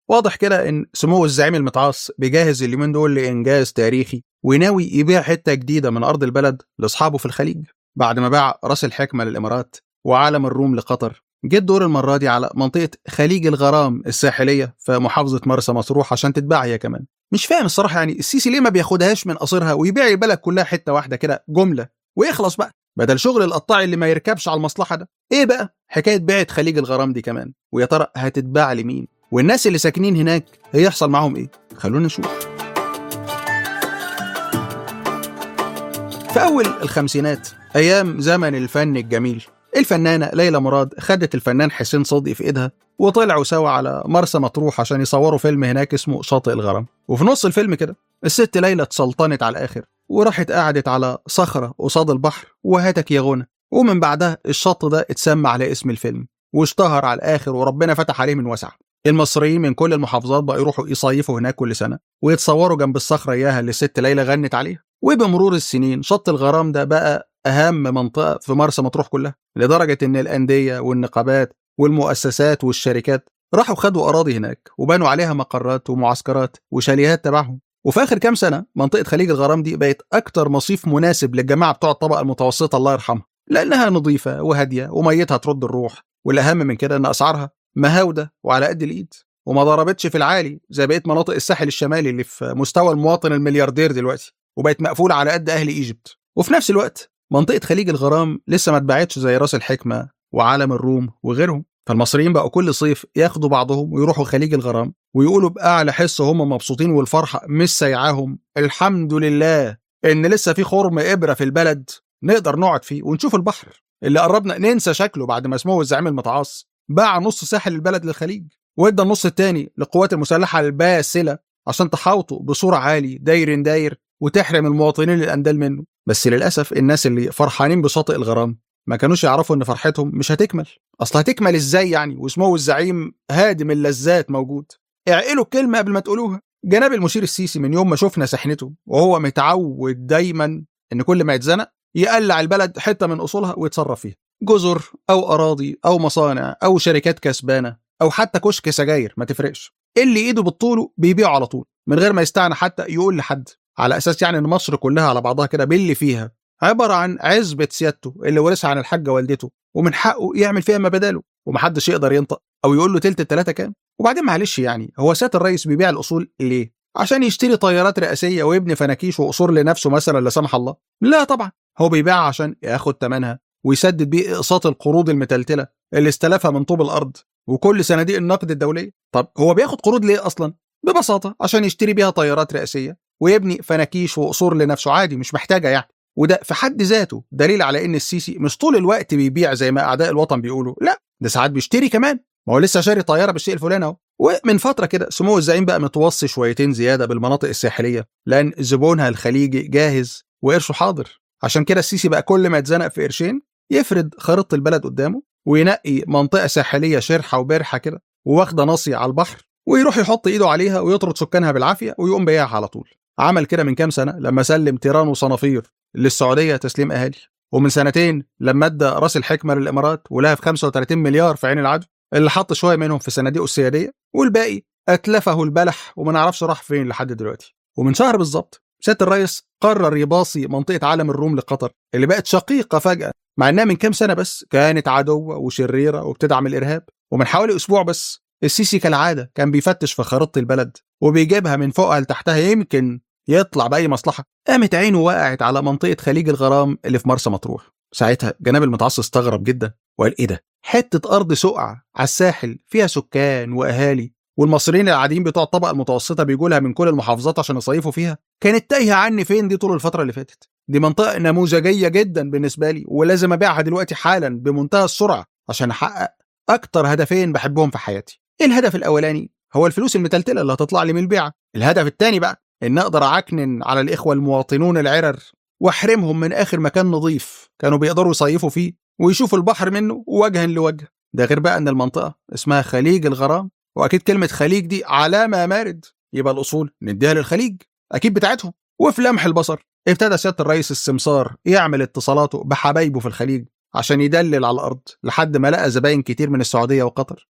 واضح كده ان سمو الزعيم المتعاص بيجهز اليومين دول لانجاز تاريخي وناوي يبيع حته جديده من ارض البلد لاصحابه في الخليج بعد ما باع راس الحكمه للامارات وعالم الروم لقطر جه الدور المره دي على منطقه خليج الغرام الساحليه في محافظه مرسى مطروح عشان تتباع هي كمان مش فاهم الصراحه يعني السيسي ليه ما بياخدهاش من قصرها ويبيع البلد كلها حته واحده كده جمله ويخلص بقى بدل شغل القطاعي اللي ما يركبش على المصلحه ده ايه بقى حكايه بيعه خليج الغرام دي كمان ويا ترى هتتباع لمين والناس اللي ساكنين هناك هيحصل معاهم ايه خلونا نشوف في اول الخمسينات ايام زمن الفن الجميل الفنانة ليلى مراد خدت الفنان حسين صدقي في ايدها وطلعوا سوا على مرسى مطروح عشان يصوروا فيلم هناك اسمه شاطئ الغرام وفي نص الفيلم كده الست ليلى اتسلطنت على الاخر وراحت قعدت على صخرة قصاد البحر وهاتك يا غنى ومن بعدها الشط ده اتسمى على اسم الفيلم واشتهر على الاخر وربنا فتح عليه من وسع المصريين من كل المحافظات بقى يروحوا يصيفوا هناك كل سنة ويتصوروا جنب الصخرة إياها اللي الست ليلى غنت عليها وبمرور السنين شط الغرام ده بقى أهم منطقة في مرسى مطروح كلها لدرجة إن الأندية والنقابات والمؤسسات والشركات راحوا خدوا أراضي هناك وبنوا عليها مقرات ومعسكرات وشاليهات تبعهم وفي آخر كام سنة منطقة خليج الغرام دي بقت أكتر مصيف مناسب للجماعة بتوع الطبقة المتوسطة الله يرحمها لأنها نظيفة وهادية وميتها ترد الروح والأهم من كده إن أسعارها مهاودة وعلى قد الإيد وما ضربتش في العالي زي بقية مناطق الساحل الشمالي اللي في مستوى المواطن الملياردير دلوقتي وبقت مقفولة على قد أهل إيجيبت وفي نفس الوقت منطقة خليج الغرام لسه ما اتباعتش زي راس الحكمة وعالم الروم وغيرهم فالمصريين بقوا كل صيف ياخدوا بعضهم ويروحوا خليج الغرام ويقولوا بأعلى حس هم مبسوطين والفرحة مش سايعاهم الحمد لله إن لسه في خرم إبرة في البلد نقدر نقعد فيه ونشوف البحر اللي قربنا ننسى شكله بعد ما اسمه الزعيم المتعاص باع نص ساحل البلد للخليج وادى النص التاني للقوات المسلحة الباسلة عشان تحاوطه بصورة عالي داير داير وتحرم المواطنين الأندال منه بس للأسف الناس اللي فرحانين بشاطئ الغرام ما كانوش يعرفوا ان فرحتهم مش هتكمل اصل هتكمل ازاي يعني واسمه الزعيم هادم اللذات موجود اعقلوا الكلمه قبل ما تقولوها جناب المشير السيسي من يوم ما شفنا سحنته وهو متعود دايما ان كل ما يتزنق يقلع البلد حته من اصولها ويتصرف فيها جزر او اراضي او مصانع او شركات كسبانه او حتى كشك سجاير ما تفرقش اللي ايده بالطول بيبيعه على طول من غير ما يستعنى حتى يقول لحد على اساس يعني ان مصر كلها على بعضها كده باللي فيها عباره عن عزبه سيادته اللي ورثها عن الحاجه والدته ومن حقه يعمل فيها ما بداله ومحدش يقدر ينطق او يقول له تلت التلاته كام وبعدين معلش يعني هو سياده الرئيس بيبيع الاصول ليه عشان يشتري طيارات رئاسيه ويبني فناكيش وقصور لنفسه مثلا لا سمح الله لا طبعا هو بيبيعها عشان ياخد ثمنها ويسدد بيه اقساط القروض المتلتله اللي استلفها من طوب الارض وكل صناديق النقد الدوليه طب هو بياخد قروض ليه اصلا ببساطه عشان يشتري بيها طيارات رئاسيه ويبني فناكيش وقصور لنفسه عادي مش محتاجه يعني وده في حد ذاته دليل على ان السيسي مش طول الوقت بيبيع زي ما اعداء الوطن بيقولوا لا ده ساعات بيشتري كمان ما هو لسه شاري طياره بالشيء الفلاني اهو ومن فتره كده سمو الزعيم بقى متوصي شويتين زياده بالمناطق الساحليه لان زبونها الخليجي جاهز وقرشه حاضر عشان كده السيسي بقى كل ما يتزنق في قرشين يفرد خريطه البلد قدامه وينقي منطقه ساحليه شرحه وبرحه كده وواخده ناصيه على البحر ويروح يحط ايده عليها ويطرد سكانها بالعافيه ويقوم بيعها على طول عمل كده من كام سنه لما سلم تيران وصنافير للسعوديه تسليم اهالي ومن سنتين لما ادى راس الحكمه للامارات ولها في 35 مليار في عين العدو اللي حط شويه منهم في صناديقه السياديه والباقي اتلفه البلح وما نعرفش راح فين لحد دلوقتي ومن شهر بالظبط سياده الرئيس قرر يباصي منطقه عالم الروم لقطر اللي بقت شقيقه فجاه مع انها من كام سنه بس كانت عدوه وشريره وبتدعم الارهاب ومن حوالي اسبوع بس السيسي كالعاده كان بيفتش في خريطه البلد وبيجيبها من فوقها لتحتها يمكن يطلع باي مصلحه قامت عينه وقعت على منطقه خليج الغرام اللي في مرسى مطروح ساعتها جناب المتعصص استغرب جدا وقال ايه ده حته ارض سقع على الساحل فيها سكان واهالي والمصريين العاديين بتوع الطبقه المتوسطه بيجوا لها من كل المحافظات عشان يصيفوا فيها كانت تايهه عني فين دي طول الفتره اللي فاتت دي منطقه نموذجيه جدا بالنسبه لي ولازم ابيعها دلوقتي حالا بمنتهى السرعه عشان احقق اكتر هدفين بحبهم في حياتي الهدف الاولاني هو الفلوس المتلتله اللي هتطلع لي من البيعه الهدف الثاني بقى ان اقدر اعكنن على الاخوه المواطنون العرر واحرمهم من اخر مكان نظيف كانوا بيقدروا يصيفوا فيه ويشوفوا البحر منه وجها لوجه ده غير بقى ان المنطقه اسمها خليج الغرام واكيد كلمه خليج دي علامه يا مارد يبقى الاصول نديها للخليج اكيد بتاعتهم وفي لمح البصر ابتدى سياده الرئيس السمسار يعمل اتصالاته بحبايبه في الخليج عشان يدلل على الارض لحد ما لقى زباين كتير من السعوديه وقطر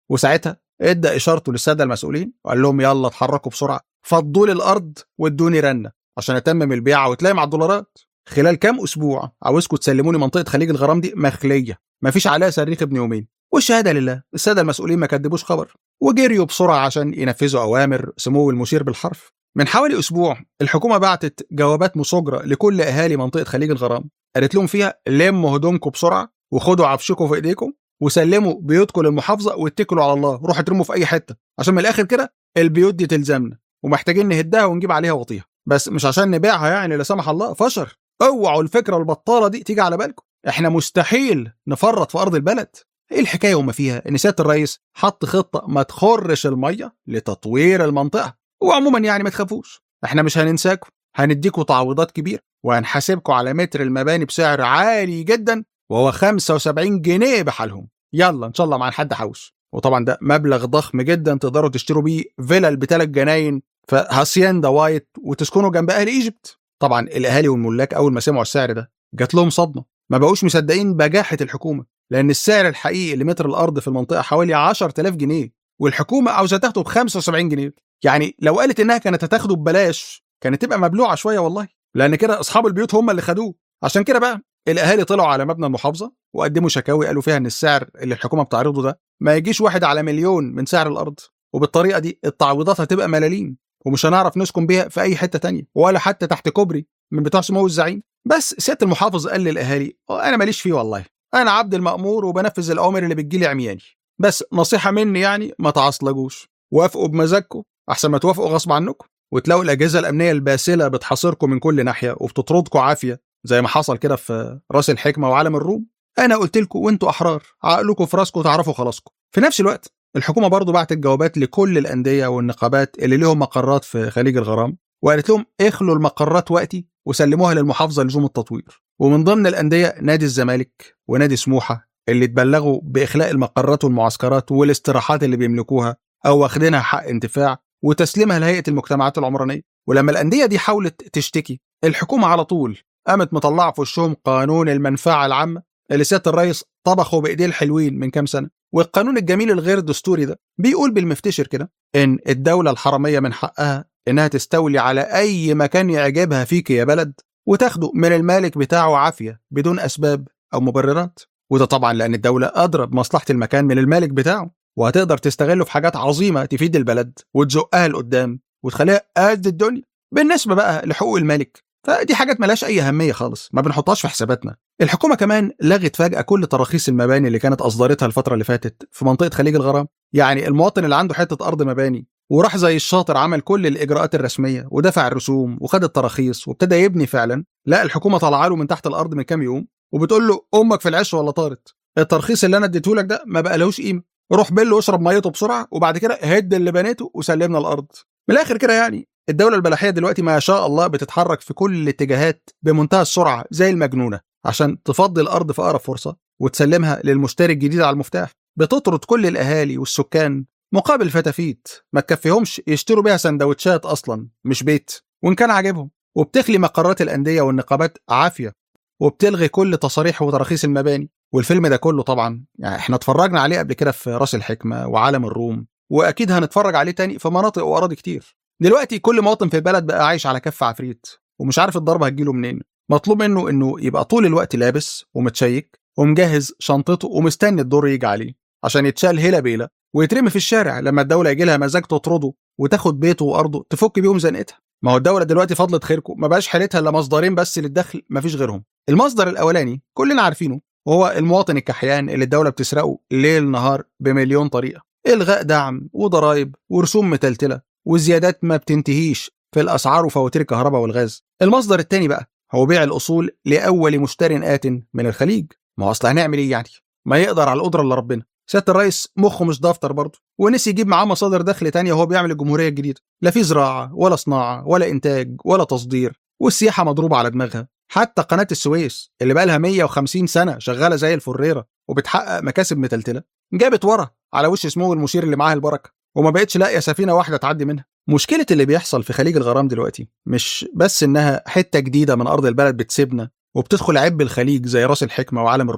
وساعتها ادى اشارته للساده المسؤولين وقال لهم يلا اتحركوا بسرعه فضوا لي الارض وادوني رنه عشان اتمم البيعه وتلاقي مع الدولارات خلال كام اسبوع عاوزكم تسلموني منطقه خليج الغرام دي مخليه مفيش عليها صريخ ابن يومين والشهاده لله الساده المسؤولين ما كدبوش خبر وجريوا بسرعه عشان ينفذوا اوامر سمو المشير بالحرف من حوالي اسبوع الحكومه بعتت جوابات مصغره لكل اهالي منطقه خليج الغرام قالت لهم فيها لموا هدومكم بسرعه وخدوا عفشكم في ايديكم وسلموا بيوتكم للمحافظه واتكلوا على الله روحوا اترموا في اي حته عشان من الاخر كده البيوت دي تلزمنا ومحتاجين نهدها ونجيب عليها وطيها بس مش عشان نبيعها يعني لا سمح الله فشر اوعوا الفكره البطاله دي تيجي على بالكم احنا مستحيل نفرط في ارض البلد ايه الحكايه وما فيها ان سياده الرئيس حط خطه ما تخرش الميه لتطوير المنطقه وعموما يعني ما تخافوش احنا مش هننساكم هنديكوا تعويضات كبيره وهنحاسبكم على متر المباني بسعر عالي جدا وهو 75 جنيه بحالهم يلا ان شاء الله مع حد حوش وطبعا ده مبلغ ضخم جدا تقدروا تشتروا بيه فيلل بثلاث جناين في هاسيندا وايت وتسكنوا جنب اهل ايجيبت طبعا الاهالي والملاك اول ما سمعوا السعر ده جات لهم صدمه ما بقوش مصدقين بجاحه الحكومه لان السعر الحقيقي لمتر الارض في المنطقه حوالي 10000 جنيه والحكومه عاوزه تاخده ب 75 جنيه يعني لو قالت انها كانت هتاخده ببلاش كانت تبقى مبلوعه شويه والله لان كده اصحاب البيوت هم اللي خدوه عشان كده بقى الاهالي طلعوا على مبنى المحافظه وقدموا شكاوي قالوا فيها ان السعر اللي الحكومه بتعرضه ده ما يجيش واحد على مليون من سعر الارض وبالطريقه دي التعويضات هتبقى ملاليم ومش هنعرف نسكن بيها في اي حته تانية ولا حتى تحت كوبري من بتوع سمو الزعيم بس سياده المحافظ قال للاهالي انا ماليش فيه والله انا عبد المامور وبنفذ الاوامر اللي بتجيلي عمياني بس نصيحه مني يعني ما تعصلجوش وافقوا بمزاجكم احسن ما توافقوا غصب عنكم وتلاقوا الاجهزه الامنيه الباسله بتحاصركم من كل ناحيه وبتطردكم عافيه زي ما حصل كده في راس الحكمه وعالم الروم انا قلت لكم وانتوا احرار عقلكم في راسكم تعرفوا خلاصكم في نفس الوقت الحكومه برضو بعتت جوابات لكل الانديه والنقابات اللي لهم مقرات في خليج الغرام وقالت لهم اخلوا المقرات وقتي وسلموها للمحافظه لزوم التطوير ومن ضمن الانديه نادي الزمالك ونادي سموحه اللي اتبلغوا باخلاء المقرات والمعسكرات والاستراحات اللي بيملكوها او واخدينها حق انتفاع وتسليمها لهيئه المجتمعات العمرانيه ولما الانديه دي حاولت تشتكي الحكومه على طول قامت مطلعه في وشهم قانون المنفعه العامه اللي سياده الرئيس طبخه بايديه الحلوين من كام سنه والقانون الجميل الغير دستوري ده بيقول بالمفتشر كده ان الدوله الحراميه من حقها انها تستولي على اي مكان يعجبها فيك يا بلد وتاخده من المالك بتاعه عافيه بدون اسباب او مبررات وده طبعا لان الدوله ادرى بمصلحه المكان من المالك بتاعه وهتقدر تستغله في حاجات عظيمه تفيد البلد وتزقها لقدام وتخليها قد الدنيا بالنسبه بقى لحقوق المالك فدي حاجات ملهاش اي اهميه خالص ما بنحطهاش في حساباتنا الحكومه كمان لغت فجاه كل تراخيص المباني اللي كانت اصدرتها الفتره اللي فاتت في منطقه خليج الغرام يعني المواطن اللي عنده حته ارض مباني وراح زي الشاطر عمل كل الاجراءات الرسميه ودفع الرسوم وخد التراخيص وابتدى يبني فعلا لا الحكومه طالعه له من تحت الارض من كام يوم وبتقول له امك في العش ولا طارت الترخيص اللي انا اديته لك ده ما بقى لهوش قيمه روح بل واشرب ميته بسرعه وبعد كده هد اللي بنيته وسلمنا الارض من الاخر كده يعني الدولة البلحية دلوقتي ما شاء الله بتتحرك في كل الاتجاهات بمنتهى السرعة زي المجنونة عشان تفضي الأرض في أقرب فرصة وتسلمها للمشتري الجديد على المفتاح بتطرد كل الأهالي والسكان مقابل فتافيت ما تكفيهمش يشتروا بيها سندوتشات أصلا مش بيت وإن كان عاجبهم وبتخلي مقرات الأندية والنقابات عافية وبتلغي كل تصاريح وتراخيص المباني والفيلم ده كله طبعا يعني احنا اتفرجنا عليه قبل كده في راس الحكمة وعالم الروم وأكيد هنتفرج عليه تاني في مناطق وأراضي كتير دلوقتي كل مواطن في البلد بقى عايش على كف عفريت ومش عارف الضربه هتجيله منين مطلوب منه انه يبقى طول الوقت لابس ومتشيك ومجهز شنطته ومستني الدور يجي عليه عشان يتشال هلا بيلا ويترمي في الشارع لما الدوله يجي لها مزاج تطرده وتاخد بيته وارضه تفك بيهم زنقتها ما هو الدوله دلوقتي فضلت خيركم ما بقاش حالتها الا مصدرين بس للدخل مفيش غيرهم المصدر الاولاني كلنا عارفينه وهو المواطن الكحيان اللي الدوله بتسرقه ليل نهار بمليون طريقه الغاء دعم وضرائب ورسوم متلتله وزيادات ما بتنتهيش في الاسعار وفواتير الكهرباء والغاز المصدر الثاني بقى هو بيع الاصول لاول مشتر ات من الخليج ما هو اصل هنعمل ايه يعني ما يقدر على القدره الا ربنا سياده الرئيس مخه مش دفتر برضه ونسي يجيب معاه مصادر دخل تانية وهو بيعمل الجمهوريه الجديده لا في زراعه ولا صناعه ولا انتاج ولا تصدير والسياحه مضروبه على دماغها حتى قناه السويس اللي بقى لها 150 سنه شغاله زي الفريره وبتحقق مكاسب متلتله جابت ورا على وش سمو المشير اللي معاه البركه وما بقتش لاقيه سفينه واحده تعدي منها مشكله اللي بيحصل في خليج الغرام دلوقتي مش بس انها حته جديده من ارض البلد بتسيبنا وبتدخل عب الخليج زي راس الحكمه وعالم الروم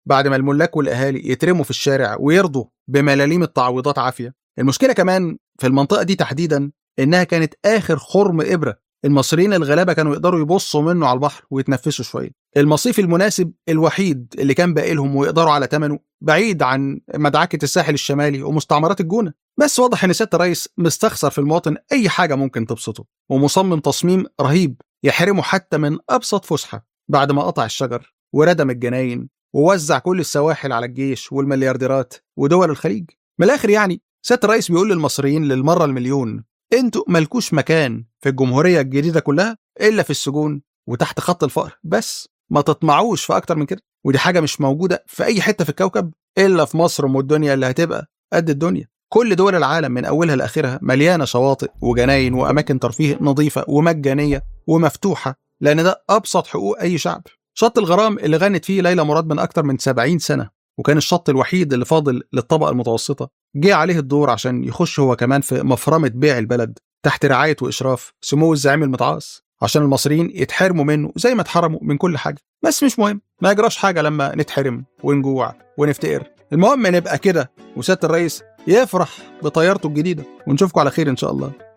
بعد ما الملاك والاهالي يترموا في الشارع ويرضوا بملاليم التعويضات عافيه المشكله كمان في المنطقه دي تحديدا انها كانت اخر خرم ابره المصريين الغلابه كانوا يقدروا يبصوا منه على البحر ويتنفسوا شويه المصيف المناسب الوحيد اللي كان باقي لهم ويقدروا على ثمنه بعيد عن مدعكه الساحل الشمالي ومستعمرات الجونه بس واضح ان سياده الرئيس مستخسر في المواطن اي حاجه ممكن تبسطه ومصمم تصميم رهيب يحرمه حتى من ابسط فسحه بعد ما قطع الشجر وردم الجناين ووزع كل السواحل على الجيش والمليارديرات ودول الخليج من الاخر يعني سياده الرئيس بيقول للمصريين للمره المليون انتوا مالكوش مكان في الجمهوريه الجديده كلها الا في السجون وتحت خط الفقر بس ما تطمعوش في اكتر من كده ودي حاجه مش موجوده في اي حته في الكوكب الا في مصر ام الدنيا اللي هتبقى قد الدنيا كل دول العالم من اولها لاخرها مليانه شواطئ وجناين واماكن ترفيه نظيفه ومجانيه ومفتوحه لان ده ابسط حقوق اي شعب شط الغرام اللي غنت فيه ليلى مراد من اكتر من 70 سنه وكان الشط الوحيد اللي فاضل للطبقه المتوسطه جه عليه الدور عشان يخش هو كمان في مفرمه بيع البلد تحت رعايه واشراف سمو الزعيم المتعاص عشان المصريين يتحرموا منه زي ما اتحرموا من كل حاجه بس مش مهم ما يجراش حاجه لما نتحرم ونجوع ونفتقر المهم نبقى كده وسياده الرئيس يفرح بطيارته الجديده ونشوفكم على خير ان شاء الله